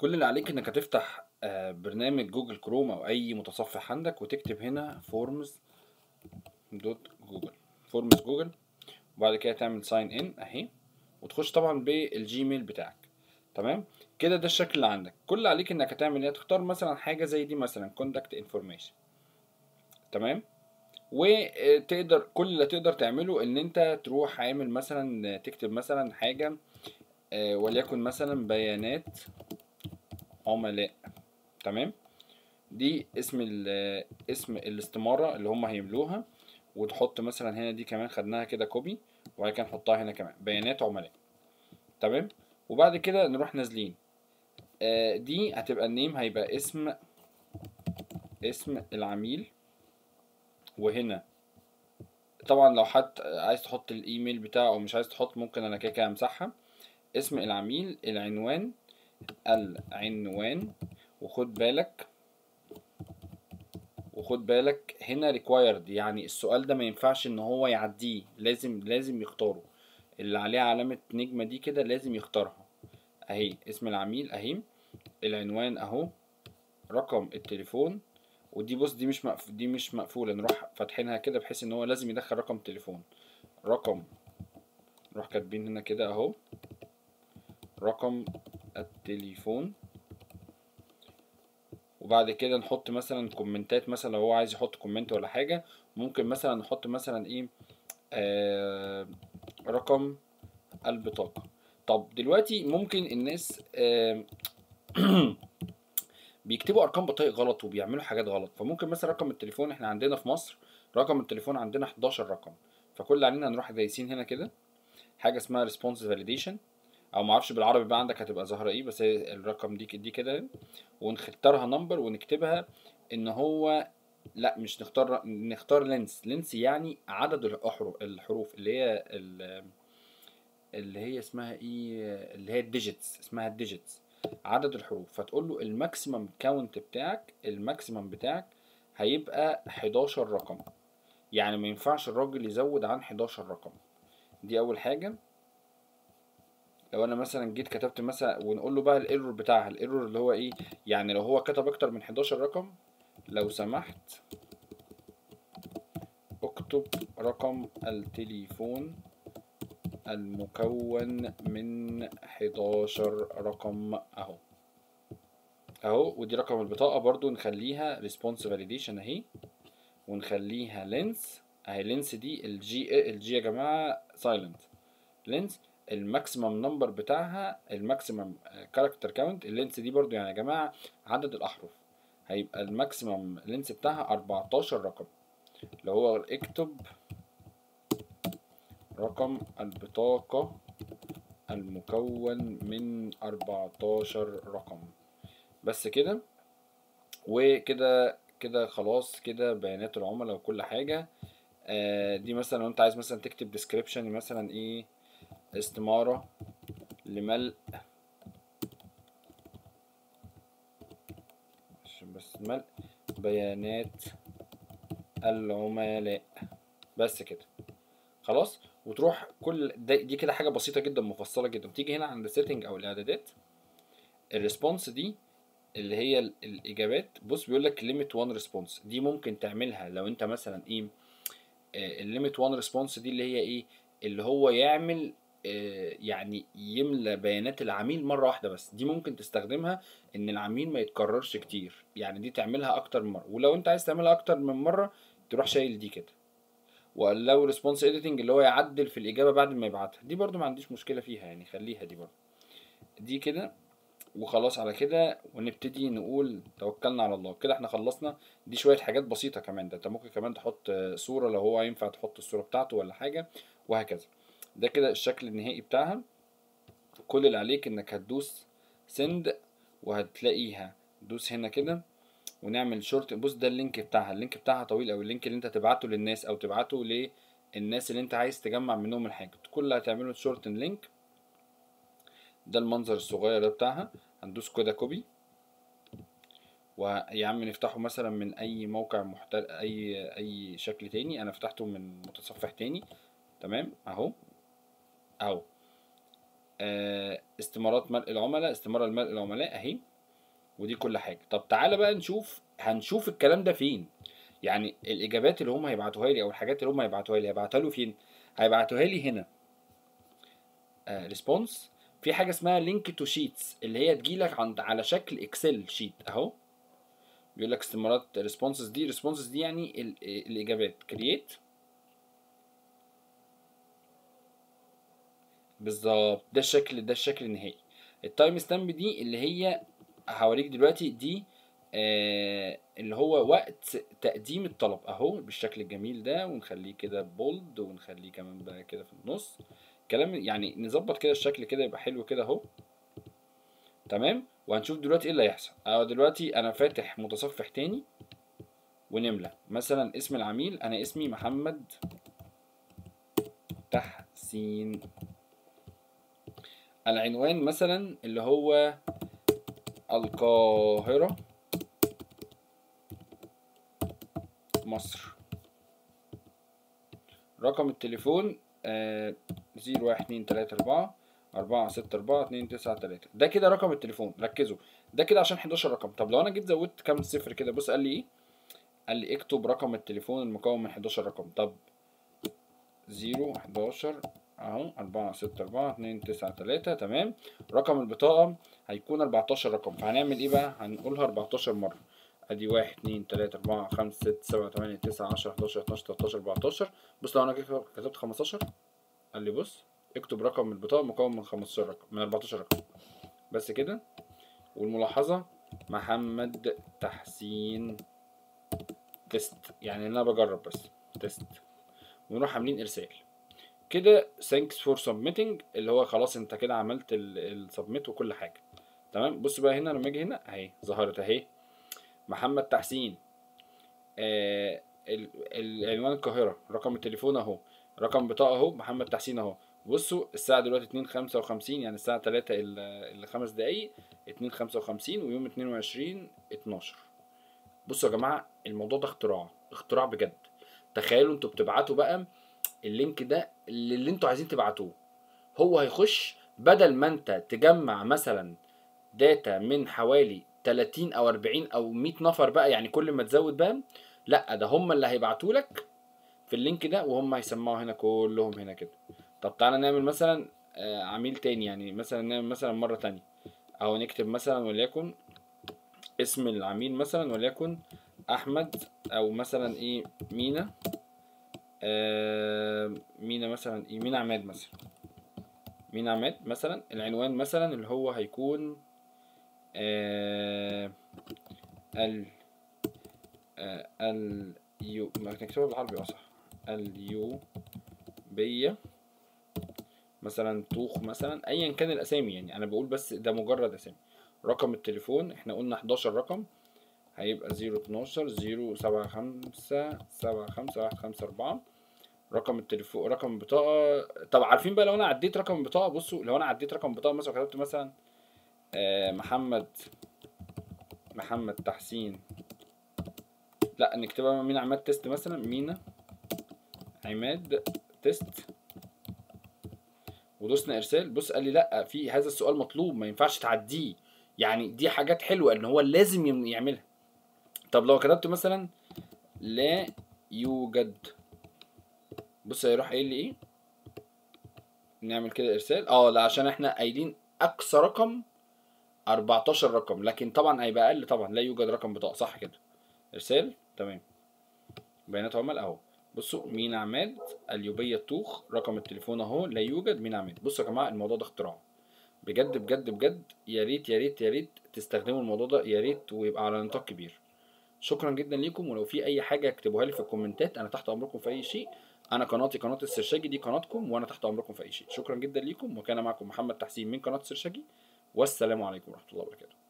كل اللي عليك انك هتفتح آه، برنامج جوجل كروم او اي متصفح عندك وتكتب هنا فورمز دوت جوجل فورمز جوجل وبعد كده تعمل ساين ان اهي وتخش طبعا بالجيميل بتاعك تمام كده ده الشكل اللي عندك كل اللي عليك انك هتعمل ايه تختار مثلا حاجه زي دي مثلا كونتاكت انفورميشن تمام وتقدر كل اللي تقدر تعمله ان انت تروح عامل مثلا تكتب مثلا حاجه آه، وليكن مثلا بيانات عملاء تمام دي اسم ال- اسم الاستمارة اللي هم هيملوها وتحط مثلا هنا دي كمان خدناها كده كوبي وبعد كده نحطها هنا كمان بيانات عملاء تمام وبعد كده نروح نازلين آه، دي هتبقى النيم هيبقى اسم اسم العميل وهنا طبعا لو حد عايز تحط الايميل بتاعه او مش عايز تحط ممكن انا كده كده امسحها اسم العميل العنوان العنوان وخد بالك وخد بالك هنا required يعني السؤال ده ما ينفعش ان هو يعديه لازم لازم يختاره اللي عليه علامة نجمة دي كده لازم يختارها اهي اسم العميل اهي العنوان اهو رقم التليفون ودي بص دي مش مقف... دي مش مقفولة نروح فاتحينها كده بحيث ان هو لازم يدخل رقم تليفون رقم نروح كاتبين هنا كده اهو رقم التليفون وبعد كده نحط مثلا كومنتات مثلا لو هو عايز يحط كومنت ولا حاجة ممكن مثلا نحط مثلا ايه آه رقم البطاقة طب دلوقتي ممكن الناس آه بيكتبوا ارقام بطايق غلط وبيعملوا حاجات غلط فممكن مثلا رقم التليفون احنا عندنا في مصر رقم التليفون عندنا 11 رقم فكل اللي علينا نروح دايسين هنا كده حاجه اسمها ريسبونس فاليديشن او معرفش بالعربي بقى عندك هتبقى ظاهره ايه بس هي الرقم دي دي كده ونختارها نمبر ونكتبها ان هو لا مش نختار نختار لينس لينس يعني عدد الحروف الحروف اللي هي ال- اللي هي اسمها ايه اللي هي الديجيتس اسمها الديجيتس عدد الحروف فتقول له الماكسيمم كاونت بتاعك الماكسيمم بتاعك هيبقى 11 رقم يعني ما ينفعش الراجل يزود عن 11 رقم دي اول حاجه لو انا مثلا جيت كتبت مثلا ونقول له بقى الايرور بتاعها الايرور اللي هو ايه يعني لو هو كتب اكتر من 11 رقم لو سمحت اكتب رقم التليفون المكون من 11 رقم اهو اهو ودي رقم البطاقة برضو نخليها response validation اهي ونخليها لينس اهي لينس دي الجي الجي يا جماعة سايلنت لينس الماكسيمم نمبر بتاعها الماكسيمم كاركتر كاونت اللينس دي برضو يعني يا جماعة عدد الأحرف هيبقى الماكسيمم لينس بتاعها 14 رقم لو هو اكتب رقم البطاقة المكون من 14 رقم بس كده وكده كده خلاص كده بيانات العملاء وكل حاجة آه دي مثلا لو انت عايز مثلا تكتب ديسكريبشن مثلا ايه استمارة لملء عشان بس ملء بيانات العملاء بس كده خلاص وتروح كل دي, دي كده حاجه بسيطه جدا مفصله جدا تيجي هنا عند سيتنج او الاعدادات الريسبونس دي اللي هي ال- الاجابات بص بيقول لك ليميت 1 ريسبونس دي ممكن تعملها لو انت مثلا ايه الليميت 1 ريسبونس دي اللي هي ايه اللي هو يعمل آه، يعني يملى بيانات العميل مره واحده بس دي ممكن تستخدمها ان العميل ما يتكررش كتير يعني دي تعملها اكتر من مره ولو انت عايز تعملها اكتر من مره تروح شايل دي كده ولو ريسبونس اديتنج اللي هو يعدل في الاجابه بعد ما يبعتها دي برضو ما عنديش مشكله فيها يعني خليها دي برضو دي كده وخلاص على كده ونبتدي نقول توكلنا على الله كده احنا خلصنا دي شويه حاجات بسيطه كمان ده انت ممكن كمان تحط آه، صوره لو هو ينفع تحط الصوره بتاعته ولا حاجه وهكذا ده كده الشكل النهائي بتاعها كل اللي عليك انك هتدوس سند وهتلاقيها دوس هنا كده ونعمل شورت بص ده اللينك بتاعها اللينك بتاعها طويل قوي اللينك اللي انت تبعته للناس او تبعته للناس اللي انت عايز تجمع منهم الحاجه كل اللي هتعمله شورت لينك ده المنظر الصغير ده بتاعها هندوس كده كوبي ويا عم نفتحه مثلا من اي موقع محتل اي اي شكل تاني انا فتحته من متصفح تاني تمام اهو اهو آه، استمارات ملء العملاء استمارة لملء العملاء اهي ودي كل حاجه طب تعالى بقى نشوف هنشوف الكلام ده فين يعني الاجابات اللي هم هيبعتوها لي او الحاجات اللي هم هيبعتوها لي هيبعتوها له فين هيبعتوها لي هنا ريسبونس في حاجه اسمها لينك تو شيتس اللي هي تجيلك عند على شكل اكسل شيت اهو بيقول لك استمارات ريسبونسز دي ريسبونسز دي يعني ال- الاجابات كرييت بالظبط ده الشكل ده الشكل النهائي التايم ستامب دي اللي هي هوريك دلوقتي دي آه اللي هو وقت تقديم الطلب اهو بالشكل الجميل ده ونخليه كده بولد ونخليه كمان بقى كده في النص كلام يعني نظبط كده الشكل كده يبقى حلو كده اهو تمام وهنشوف دلوقتي ايه اللي هيحصل اه دلوقتي انا فاتح متصفح تاني ونملى مثلا اسم العميل انا اسمي محمد تحسين العنوان مثلا اللي هو القاهرة مصر رقم التليفون زيرو واحد اتنين تلاتة أربعة أربعة ستة أربعة اتنين تسعة تلاتة ده كده رقم التليفون ركزوا ده كده عشان 11 رقم طب لو أنا جيت زودت كام صفر كده بص قال لي إيه قال لي اكتب رقم التليفون المكون من 11 رقم طب زيرو 11 اهو أربعة ستة أربعة اتنين تسعة تلاتة تمام رقم البطاقة هيكون 14 رقم فهنعمل ايه بقى هنقولها 14 مرة ادي واحد اتنين تلاتة أربعة خمسة ستة سبعة تمانية تسعة عشرة حداشر اتناشر تلاتاشر أربعتاشر بص لو أنا كده كتبت خمستاشر قال لي بص اكتب رقم البطاقة مكون من 15 رقم من 14 رقم بس كده والملاحظة محمد تحسين تيست يعني انا بجرب بس تيست ونروح عاملين ارسال كده thanks for submitting اللي هو خلاص انت كده عملت السبميت وكل حاجه تمام بص بقى هنا لما اجي هنا اهي ظهرت اهي محمد تحسين آه ال- العنوان القاهره رقم التليفون اهو رقم بطاقه اهو محمد تحسين اهو بصوا الساعة دلوقتي اتنين خمسة وخمسين يعني الساعة تلاتة إلا خمس دقايق اتنين خمسة وخمسين ويوم اتنين وعشرين اتناشر بصوا يا جماعة الموضوع ده اختراع اختراع بجد تخيلوا انتوا بتبعتوا بقى اللينك ده اللي انتوا عايزين تبعتوه هو هيخش بدل ما انت تجمع مثلا داتا من حوالي 30 او 40 او 100 نفر بقى يعني كل ما تزود بقى لا ده هم اللي هيبعتوا لك في اللينك ده وهم هيسمعوا هنا كلهم هنا كده طب تعالى نعمل مثلا آه، عميل تاني يعني مثلا نعمل مثلا مرة تانية او نكتب مثلا وليكن اسم العميل مثلا وليكن احمد او مثلا ايه مينا آه مينا مثلا ايه مينا عماد مثلا مينا عماد مثلا العنوان مثلا اللي هو هيكون آه ال آه ال يو ما نكتبها بالعربي اه صح اليو بية مثلا طوخ مثلا ايا كان الاسامي يعني انا بقول بس ده مجرد اسامي رقم التليفون احنا قلنا 11 رقم هيبقى زيرو اتناشر زيرو سبعة خمسة سبعة خمسة واحد خمسة أربعة رقم التليفون رقم البطاقة طب عارفين بقى لو أنا عديت رقم البطاقة بصوا لو أنا عديت رقم البطاقة مثلا كتبت مثلا آه محمد محمد تحسين لا نكتبها مينا عماد تيست مثلا مينا عماد تيست ودوسنا ارسال بص قال لي لا في هذا السؤال مطلوب ما ينفعش تعديه يعني دي حاجات حلوه ان هو لازم يم- يعملها طب لو كتبت مثلا لا يوجد بص هيروح قايل لي ايه نعمل كده ارسال اه لا عشان احنا قايلين اقصى رقم 14 رقم لكن طبعا هيبقى اقل طبعا لا يوجد رقم بطاقه صح كده ارسال تمام بيانات عمل اهو بصوا مين عماد اليوبيه الطوخ رقم التليفون اهو لا يوجد مين عماد بصوا يا جماعه الموضوع ده اختراع بجد بجد بجد يا ريت يا ريت يا ريت تستخدموا الموضوع ده يا ريت ويبقى على نطاق كبير شكرا جدا ليكم ولو في اي حاجه اكتبوها لي في الكومنتات انا تحت امركم في اي شيء انا قناتي قناه السرشاجي دي قناتكم وانا تحت امركم في اي شيء شكرا جدا ليكم وكان معكم محمد تحسين من قناه السرشاجي والسلام عليكم ورحمه الله وبركاته